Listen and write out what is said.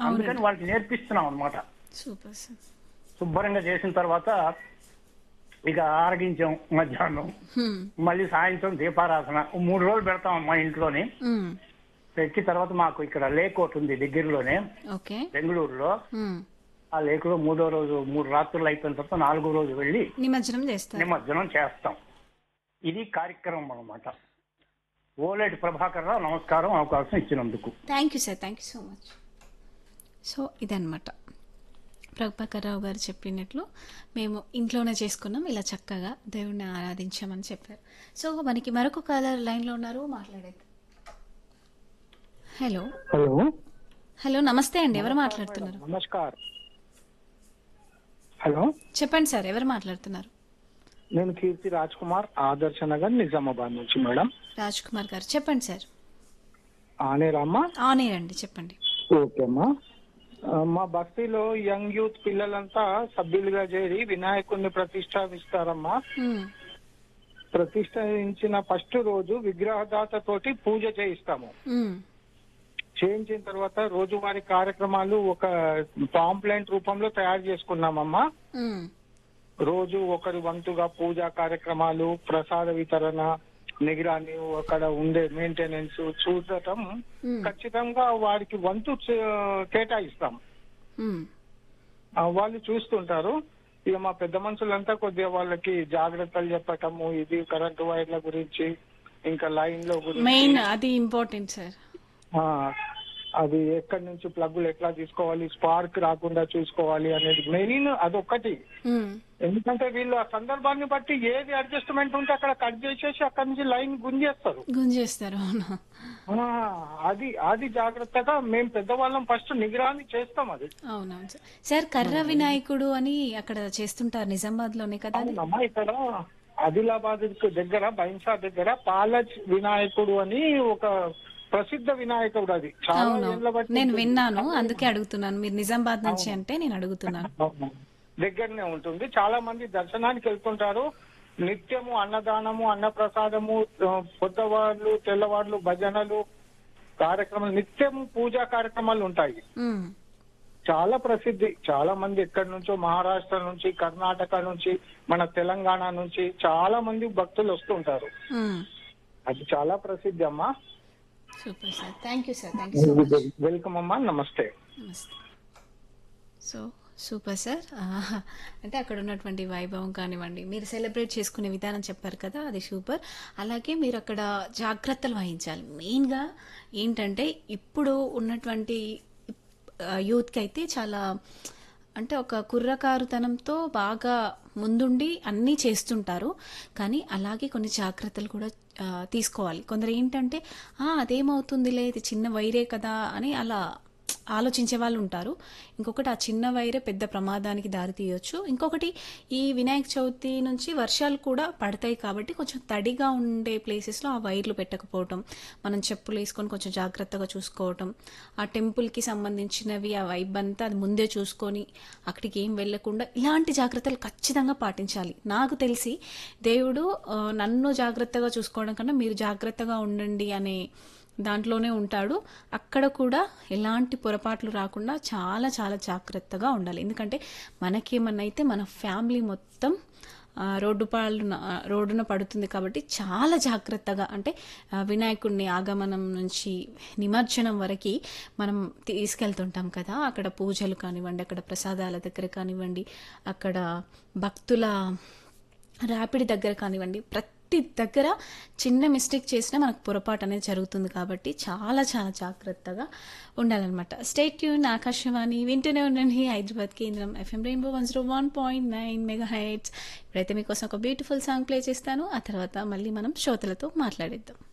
అందుకని వాళ్ళకి నేర్పిస్తున్నాం అన్నమాట సూపర్ సార్ శుభ్రంగా చేసిన తర్వాత ఇక ఆరగించాం మధ్యాహ్నం హ్మ్. మళ్ళీ సాయంత్రం దీపారాధన మూడు రోజులు పెడతాం మా ఇంట్లోని హ్మ్. పెట్టి తర్వాత మాకు ఇక్కడ లేక్ ఒకటి ఉంది దగ్గరలోనే ఓకే బెంగళూరులో హ్మ్. ఆ లేకులో మూడో రోజు మూడు రాత్రులు అయిపోయిన తర్వాత నాలుగో రోజు వెళ్ళి నిమజ్జనం చేస్తారు నిమజ్జనం చేస్తాం ఇది కార్యక్రమం అన్నమాట ఓలేటి ప్రభాకర్ రావు నమస్కారం అవకాశం ఇచ్చినందుకు thank you sir thank you so much so ఇదన్నమాట ప్రభాకర్ రావు గారు చెప్పినట్లు మేము ఇంట్లోనే చేసుకున్నాం ఇలా చక్కగా దేవుణ్ణి ఆరాధించామని చెప్పారు సో మనకి మరొక కాలర్ లైన్లో ఉన్నారు మాట్లాడేది హలో హలో హలో నమస్తే అండి ఎవరు మాట్లాడుతున్నారు నమస్కార్ హలో చెప్పండి సార్ ఎవరు మాట్లాడుతున్నారు నేను కీర్తి రాజ్ కుమార్ ఆదర్శ నగర్ నిజామాబాద్ నుంచి మేడం రాజ్ కుమార్ గారు చెప్పండి సార్ ఆనేరామ్మా ఆనే అండి చెప్పండి ఓకే అమ్మా ఆ, మా బస్తీలో యంగ్ యూత్ పిల్లలంతా సభ్యులుగా చేరి వినాయకుడిని ప్రతిష్టాపిస్తారమ్మా హ్మ్. ప్రతిష్ఠించిన ఫస్ట్ రోజు విగ్రహదాత తోటి పూజ చేయిస్తాము హ్మ్. చేయించిన తర్వాత రోజువారీ కార్యక్రమాలు ఒక పాంప్లెంట్ రూపంలో తయారు చేసుకున్నామమ్మా హ్మ్. రోజు ఒకరి వంతుగా పూజా కార్యక్రమాలు ప్రసాద వితరణ నిగరాని అక్కడ ఉండే మెయింటెనెన్స్ చూడటం Hmm. ఖచ్చితంగా వారికి వంతు చే- కేటాయిస్తాం హ్మ్. ఆ, వాళ్ళు చూస్తుంటారు ఇక మా పెద్ద మనుషులంతా కొద్దిగా వాళ్ళకి జాగ్రత్తలు చెప్పటము ఇది కరెంటు వైర్ల గురించి ఇంకా లైన్ లో గురించి మెయిన్ అది ఇంపార్టెంట్ సార్ ఆ, అది ఎక్కడి నుంచి ప్లగ్గులు ఎట్లా తీసుకోవాలి స్పార్క్ రాకుండా చూసుకోవాలి అనేది మెయిన్ అదొక్కటి హ్మ్. ఎందుకంటే వీళ్ళు ఆ సందర్భాన్ని బట్టి ఏది అడ్జస్ట్మెంట్ ఉంటే అక్కడ కట్ చేసేసి అక్కడి నుంచి లైన్ గుంజేస్తారు గుంజేస్తారు అవును ఆ, అది అది జాగ్రత్తగా మేము పెద్దవాళ్ళం ఫస్ట్ నిగరాన్ని చేస్తాం అది అవునవును సార్ సార్ కర్ర వినాయకుడు అని అక్కడ చేస్తుంటారు నిజామాబాద్ లోనే కదా అది అవునమ్మా ఇక్కడ ఆదిలాబాద్ దగ్గర బైన్సా దగ్గర పాలచ్ వినాయకుడు అని ఒక ప్రసిద్ధ వినాయకుడు అది చాలా అవును ఏళ్ల బట్టి నేను ఉంటుంది. విన్నాను అందుకే అడుగుతున్నాను మీరు నిజామాబాద్ నుంచి అంటే నేను అడుగుతున్నాను అవును. దగ్గరనే ఉంటుంది చాలా మంది దర్శనానికి వెళ్తుంటారు నిత్యము అన్నదానము అన్నప్రసాదము ఆ, పొద్దవాళ్ళు తెల్లవాళ్ళు భజనలు కార్యక్రమాలు నిత్యము పూజా కార్యక్రమాలు ఉంటాయి ఉమ్, చాలా ప్రసిద్ధి చాలా మంది ఎక్కడి నుంచో మహారాష్ట్ర నుంచి కర్ణాటక నుంచి మన తెలంగాణ నుంచి చాలా మంది భక్తులు వస్తుంటారు ఉమ్. అది చాలా ప్రసిద్ధి అమ్మా super sir thank you sir thank you so much welcome అమ్మా నమస్తే నమస్తే సో సూపర్ సార్ ఆహా. అంటే అక్కడ ఉన్నటువంటి వైభవం కానివ్వండి మీరు సెలబ్రేట్ చేసుకునే విధానం చెప్పారు కదా అది సూపర్ అలాగే మీరు అక్కడ జాగ్రత్తలు వహించాలి మెయిన్గా ఏంటంటే ఇప్పుడు ఉన్నటువంటి యూత్కి అయితే చాలా అంటే ఒక కుర్రకారుతనంతో బాగా ముందుండి అన్నీ చేస్తుంటారు కానీ అలాగే కొన్ని జాగ్రత్తలు కూడా ఆ, తీసుకోవాలి కొందరు ఏంటంటే "ఆ, అదేమవుతుందిలే ఇది చిన్న వైరే కదా అని అలా ఆలోచించే వాళ్ళు ఉంటారు ఇంకొకటి ఆ చిన్న వైరే పెద్ద ప్రమాదానికి దారి తీయొచ్చు ఇంకొకటి ఈ వినాయక చవితి నుంచి వర్షాలు కూడా పడతాయి కాబట్టి కొంచెం తడిగా ఉండే ప్లేసెస్లో ఆ వైర్లు పెట్టకపోవటం మనం చెప్పులు వేసుకొని కొంచెం జాగ్రత్తగా చూసుకోవటం ఆ టెంపుల్కి సంబంధించినవి ఆ వైబ్ అంతా అది ముందే చూసుకొని అక్కడికి ఏం వెళ్ళకుండా ఇలాంటి జాగ్రత్తలు ఖచ్చితంగా పాటించాలి నాకు తెలిసి దేవుడు ఆ, నన్ను జాగ్రత్తగా చూసుకోవడం కన్నా మీరు జాగ్రత్తగా ఉండండి అనే దాంట్లోనే ఉంటాడు అక్కడ కూడా ఎలాంటి పొరపాట్లు రాకుండా చాలా చాలా జాగ్రత్తగా ఉండాలి ఎందుకంటే మనకేమన్నా అయితే మన ఫ్యామిలీ మొత్తం ఆ, రోడ్డు పాలన ఆ, రోడ్డున పడుతుంది కాబట్టి చాలా జాగ్రత్తగా అంటే ఆ, వినాయకుడిని ఆగమనం నుంచి నిమజ్జనం వరకు మనం తీసుకెళ్తుంటాం కదా అక్కడ పూజలు కానివ్వండి అక్కడ ప్రసాదాల దగ్గర కానివ్వండి అక్కడ భక్తుల ర్యాపిడ్ దగ్గర కానివ్వండి ప్రతి దగ్గర చిన్న మిస్టేక్ చేసినా మనకు పొరపాటు అనేది జరుగుతుంది కాబట్టి చాలా చాలా జాగ్రత్తగా ఉండాలన్నమాట స్టేట్ ట్యూన్ ఆకాశవాణి వింటూనే ఉండండి హైదరాబాద్ కేంద్రం FM rainbow one zero one point nine mega heights ఇప్పుడైతే మీకోసం ఒక బ్యూటిఫుల్ సాంగ్ ప్లే చేస్తాను ఆ తర్వాత మళ్ళీ మనం శ్రోతలతో మాట్లాడేద్దాం